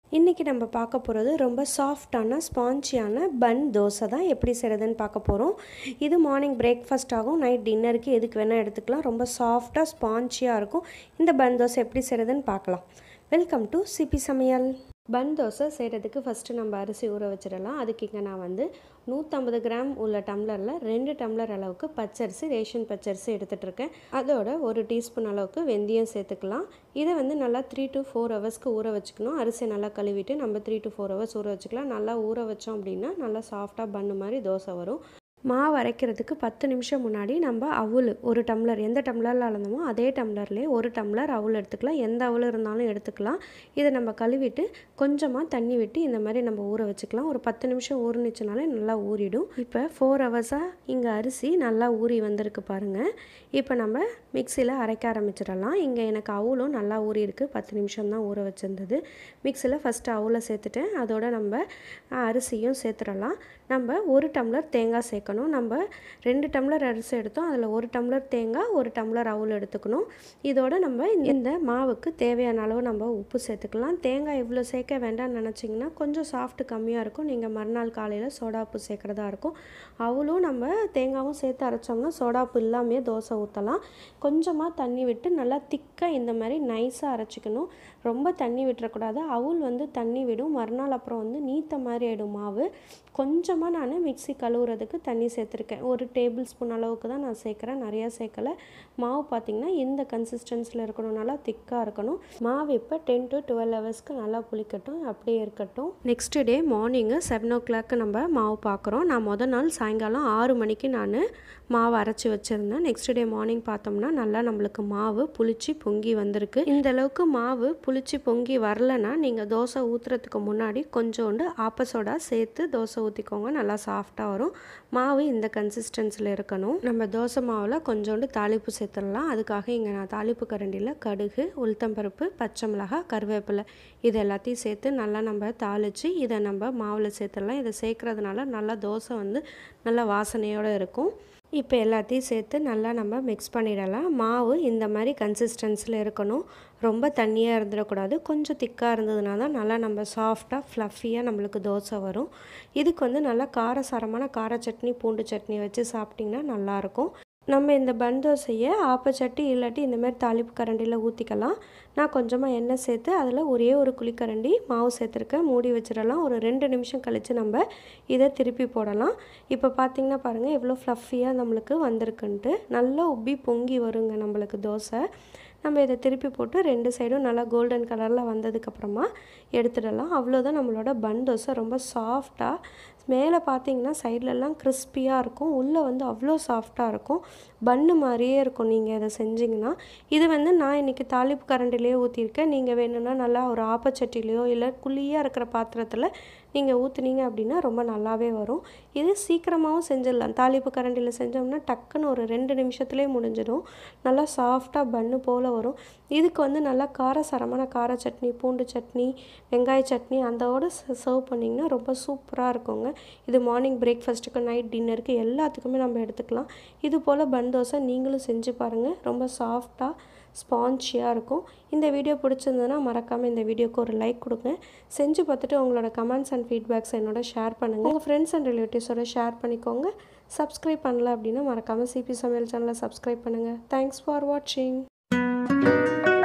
இன்றைக்கி நம்ம பார்க்க போகிறது ரொம்ப சாஃப்டான ஸ்பாஞ்சியான பன் தோசை தான் எப்படி செய்கிறதுன்னு பார்க்க போகிறோம் இது மார்னிங் பிரேக்ஃபாஸ்ட் ஆகும் நைட் டின்னருக்கு எதுக்கு வேணால் எடுத்துக்கலாம் ரொம்ப சாஃப்டாக ஸ்பாஞ்சியாக இருக்கும் இந்த பன் தோசை எப்படி செய்கிறதுன்னு பார்க்கலாம் வெல்கம் டு சிபி சமையல் பன் தோசை செய்கிறதுக்கு ஃபஸ்ட்டு நம்ம அரிசி ஊற வச்சிடலாம் அதுக்கு இங்கே நான் வந்து நூற்றம்பது கிராம் உள்ள டம்ளரில் ரெண்டு டம்ளர் அளவுக்கு பச்சரிசி ரேஷன் பச்சரிசி எடுத்துகிட்டு இருக்கேன் அதோட ஒரு டீஸ்பூன் அளவுக்கு வெந்தயம் சேர்த்துக்கலாம் இதை வந்து நல்லா த்ரீ டு ஃபோர் ஹவர்ஸ்க்கு ஊற வச்சுக்கணும் அரிசி நல்லா கழுவிட்டு நம்ம த்ரீ டு ஃபோர் ஹவர்ஸ் ஊற வச்சுக்கலாம் நல்லா ஊற வச்சோம் அப்படின்னா நல்லா சாஃப்டாக பண்ணு மாதிரி தோசை வரும் மாவு அரைக்கிறதுக்கு பத்து நிமிஷம் முன்னாடி நம்ம அவுள் ஒரு டம்ளர் எந்த டம்ளரில் அளந்தோமோ அதே டம்ளர்லேயே ஒரு டம்ளர் அவுள் எடுத்துக்கலாம் எந்த அவுள் இருந்தாலும் எடுத்துக்கலாம் இதை நம்ம கழுவிட்டு கொஞ்சமாக தண்ணி விட்டு இந்த மாதிரி நம்ம ஊற வச்சுக்கலாம் ஒரு பத்து நிமிஷம் ஊறினுச்சுனாலே நல்லா ஊறிடும் இப்போ ஃபோர் ஹவர்ஸாக இங்கே அரிசி நல்லா ஊறி வந்திருக்கு பாருங்கள் இப்போ நம்ம மிக்சியில் அரைக்க ஆரம்பிச்சிடலாம் இங்கே எனக்கு அவுளும் நல்லா ஊறி இருக்குது பத்து நிமிஷம் தான் ஊற வச்சுருந்தது மிக்சியில் ஃபஸ்ட்டு அவுளை சேர்த்துட்டேன் அதோட நம்ம அரிசியும் சேர்த்துடலாம் நம்ம ஒரு டம்ளர் தேங்காய் சேர்க்கணும் நம்ம ரெண்டு டம்ளர் அரிசி எடுத்தோம் அதில் ஒரு டம்ளர் தேங்காய் ஒரு டம்ளர் அவுள் எடுத்துக்கணும் இதோட நம்ம இந்த மாவுக்கு தேவையான அளவு நம்ம உப்பு சேர்த்துக்கலாம் தேங்காய் இவ்வளோ சேர்க்க வேண்டாம்னு நினச்சிங்கன்னா கொஞ்சம் சாஃப்ட் கம்மியாக இருக்கும் நீங்கள் மறுநாள் காலையில் சோடா உப்பு சேர்க்குறதா இருக்கும் அவுளும் நம்ம தேங்காயும் சேர்த்து அரைச்சோம்னா சோடா உப்பு இல்லாமையே தோசை ஊற்றலாம் கொஞ்சமாக தண்ணி விட்டு நல்லா திக்காக இந்த மாதிரி நைஸாக அரைச்சிக்கணும் ரொம்ப தண்ணி விட்டுறக்கூடாது அவுள் வந்து தண்ணி விடும் மறுநாள் அப்புறம் வந்து நீத்த மாதிரி ஆகிடும் மாவு கொஞ்சமாக நான் மிக்சி கழுவுறதுக்கு தண்ணி சேர்த்துருக்கேன் ஒரு டேபிள் ஸ்பூன் அளவுக்கு தான் நான் சேர்க்குறேன் நிறையா சேர்க்கலை மாவு பார்த்திங்கன்னா இந்த கன்சிஸ்டன்சியில் இருக்கணும் நல்லா திக்காக இருக்கணும் மாவு இப்போ டென் டு டுவெல் ஹவர்ஸ்க்கு நல்லா புளிக்கட்டும் அப்படியே இருக்கட்டும் next day morning seven o'clock நம்ம மாவு பார்க்குறோம் நான் மொதல் நாள் சாயங்காலம் ஆறு மணிக்கு நான் மாவு அரைச்சி வச்சுருந்தேன் நெக்ஸ்ட் டே மார்னிங் பார்த்தோம்னா நல்லா நம்மளுக்கு மாவு புளிச்சு பொங்கி வந்திருக்கு இந்த அளவுக்கு மாவு புளிச்சு பொங்கி வரலன்னா நீங்கள் தோசை ஊற்றுறதுக்கு முன்னாடி கொஞ்சோண்டு ஆப்பசோடா சேர்த்து தோசை ஊற்றிக்கோங்க நல்லா சாஃப்டாக வரும் மாவு இந்த கன்சிஸ்டன்சியில் இருக்கணும் நம்ம தோசை மாவில் கொஞ்சோண்டு தாளிப்பு சேர்த்துடலாம் அதுக்காக இங்கே நான் தாளிப்பு கரண்டியில் கடுகு உளுத்தம்பருப்பு பச்சை மிளகாய் கருவேப்பிலை இது எல்லாத்தையும் சேர்த்து நல்லா நம்ம தாளித்து இதை நம்ம மாவில் சேர்த்துடலாம் இதை சேர்க்குறதுனால நல்லா தோசை வந்து நல்லா வாசனையோடு இருக்கும் இப்போ எல்லாத்தையும் சேர்த்து நல்லா நம்ம மிக்ஸ் பண்ணிடலாம் மாவு இந்த மாதிரி கன்சிஸ்டன்சியில் இருக்கணும் ரொம்ப தண்ணியாக இருந்துடக்கூடாது கொஞ்சம் திக்காக இருந்ததுனா தான் நல்லா நம்ம சாஃப்டாக ஃப்ளஃபியாக நம்மளுக்கு தோசை வரும் இதுக்கு வந்து நல்லா காரசாரமான கார சட்னி பூண்டு சட்னி வச்சு சாப்பிட்டிங்கன்னா நல்லாயிருக்கும் நம்ம இந்த பன் தோசையை ஆப்பச்சட்டி இல்லாட்டி இந்த மாதிரி தாளிப்பு கரண்டியில் ஊற்றிக்கலாம் நான் கொஞ்சமாக எண்ணெய் சேர்த்து அதில் ஒரே ஒரு குழிக்கரண்டி மாவு சேர்த்துருக்கேன் மூடி வச்சிடலாம் ஒரு ரெண்டு நிமிஷம் கழித்து நம்ம இதை திருப்பி போடலாம் இப்போ பார்த்திங்கன்னா பாருங்கள் எவ்வளோ ஃப்ளஃபியாக நம்மளுக்கு வந்திருக்குன்ட்டு நல்லா உப்பி பொங்கி வருங்க நம்மளுக்கு தோசை நம்ம இதை திருப்பி போட்டு ரெண்டு சைடும் நல்லா கோல்டன் கலரில் வந்ததுக்கப்புறமா எடுத்துடலாம் அவ்வளோதான் நம்மளோட பன் தோசை ரொம்ப சாஃப்டாக மேலே பார்த்தீங்கன்னா சைட்லலாம் கிறிஸ்பியாக இருக்கும் உள்ளே வந்து அவ்வளோ சாஃப்டாக இருக்கும் பன்னு மாதிரியே இருக்கும் நீங்கள் இதை செஞ்சிங்கன்னா இது வந்து நான் இன்றைக்கி தாளிப்பு கரண்டிலேயே ஊற்றிருக்கேன் நீங்கள் வேணும்னா நல்லா ஒரு ஆப்பச்சட்டிலையோ இல்லை குழியாக இருக்கிற பாத்திரத்தில் நீங்கள் ஊற்றுனீங்க அப்படின்னா ரொம்ப நல்லாவே வரும் இது சீக்கிரமாகவும் செஞ்சிடலாம் தாளிப்பு கரண்டியில் செஞ்சோம்னா டக்குன்னு ஒரு ரெண்டு நிமிஷத்துலேயே முடிஞ்சிடும் நல்லா சாஃப்டாக பன்னு போல் வரும் இதுக்கு வந்து நல்லா காரசாரமான கார சட்னி பூண்டு சட்னி வெங்காய சட்னி அதோட சர்வ் பண்ணிங்கன்னா ரொம்ப சூப்பராக இருக்குங்க இது மார்னிங் பிரேக்ஃபாஸ்ட்டுக்கு நைட் டின்னருக்கு எல்லாத்துக்குமே நம்ம எடுத்துக்கலாம் இது போல் பன் தோசை நீங்களும் செஞ்சு பாருங்கள் ரொம்ப சாஃப்டாக ஸ்பான்ச்சியாக இருக்கும் இந்த வீடியோ பிடிச்சிருந்ததுன்னா மறக்காமல் இந்த வீடியோக்கு ஒரு லைக் கொடுங்க செஞ்சு பார்த்துட்டு உங்களோட கமெண்ட்ஸ் அண்ட் ஃபீட்பேக்ஸ் என்னோட ஷேர் பண்ணுங்கள் உங்கள் ஃப்ரெண்ட்ஸ் அண்ட் ரிலேட்டிவ்ஸோட ஷேர் பண்ணிக்கோங்க சப்ஸ்கிரைப் பண்ணல அப்படின்னா மறக்காமல் சிபி சமையல் சேனலை சப்ஸ்கிரைப் பண்ணுங்கள் தேங்க்ஸ் ஃபார் வாட்சிங்